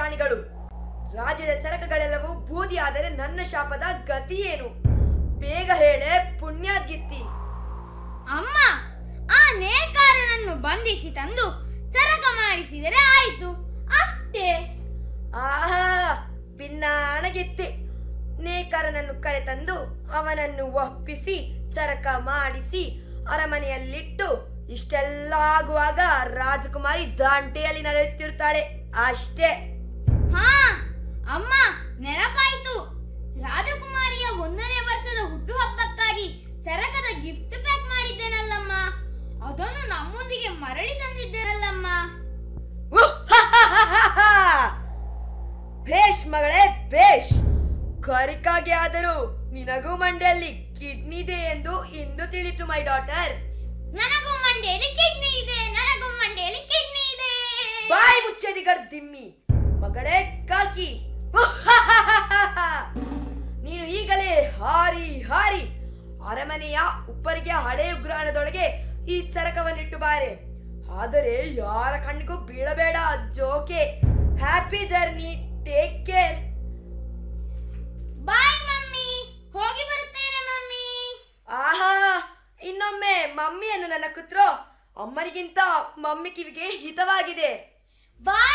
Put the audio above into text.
ಪ್ರಾಣಿಗಳು ರಾಜ್ಯದ ಚರಕಗಳೆಲ್ಲವೂ ಬೂದಿಯಾದರೆ ನನ್ನ ಶಾಪದ ಗತಿ ಏನು ಬೇಗ ಹೇಳೆ ಪುಣ್ಯಾದ್ಗಿತ್ತಿ ಅಮ್ಮ ಆ ನೇಕಾರನನ್ನು ಬಂಧಿಸಿ ತಂದು ಚರಕ ಮಾಡಿಸಿದರೆ ಆಯಿತು ಅಷ್ಟೇ ಆಹಾ ಭಿನ್ನಾಣಗಿತ್ತಿ ನೇಕಾರನನ್ನು ಕರೆತಂದು ಅವನನ್ನು ಒಪ್ಪಿಸಿ ಚರಕ ಮಾಡಿಸಿ ಅರಮನೆಯಲ್ಲಿಟ್ಟು ಇಷ್ಟೆಲ್ಲ ಆಗುವಾಗ ರಾಜಕುಮಾರಿ ದಾಂಟೆಯಲ್ಲಿ ನಡೆಯುತ್ತಿರುತ್ತಾಳೆ ಅಷ್ಟೇ ಹಾ ಅಮ್ಮ ನೆನಪಾಯ್ತು ರಾಜಕುಮಾರಿಯ ಒಂದನೇ ವರ್ಷದ ಹುಟ್ಟುಹಬ್ಬಕ್ಕಾಗಿ ಚರಕದ ಗಿಫ್ಟ್ ಪ್ಯಾಕ್ ಮಾಡಿದ್ದೇನಲ್ಲಮ್ಮ ಅದನ್ನು ನಮ್ಮೊಂದಿಗೆ ಮರಳಿ ತಂದಿದ್ದೇನಲ್ಲಮ್ಮ ಉಹ್ಹಹಹಹಹ! ಭೇಷ್ ಮಗಳೇ ಭೇಷ್ ಕರಿಕಾಗೆ ಆದರೂ ನಿನಗೂ ಮಂಡೆಯಲ್ಲಿ ಕಿಡ್ನಿ ಇದೆ ಎಂದು ಇಂದು ತಿಳಿತು ಮೈ ಡಾಟರ್ ನನಗೂ ಮಂಡೆಯಲ್ಲಿ ಕಿಡ್ನಿ ಇದೆ ನನಗೂ ಮಂಡೆಯಲ್ಲಿ ಕಿಡ್ನಿ ಇದೆ ಬಾಯಿ ಮುಚ್ಚದಿಗರ್ ದಿಮ್ಮಿ ಮಗಳೇ ಕಾಕಿ ಉಹ್ಹಹಹಹಹ! ನೀನು ಈಗಲೇ ಹಾರಿ ಹಾರಿ ಅರಮನೆಯ ಉಪ್ಪರಿಗೆ ಹಳೆ ಉಗ್ರಾಣದೊಳಗೆ ಈ ಚರಕವನ್ನಿಟ್ಟು ಬಾರೆ ಆದರೆ ಯಾರ ಕಣ್ಣಿಗೂ ಬೀಳಬೇಡ ಜೋಕೆ happy journey take care bye mummy ಹೋಗಿ ಬರುತ್ತೇನೆ ಮಮ್ಮಿ ಆಹಾ ಇನ್ನೊಮ್ಮೆ ಮಮ್ಮಿಯನ್ನು ನನ್ನ ಕುತ್ರೋ ಅಮ್ಮನಿಗಿಂತ ಮಮ್ಮಿ ಕಿವಿಗೆ ಹಿತವಾಗಿದೆ ಬಾಯ್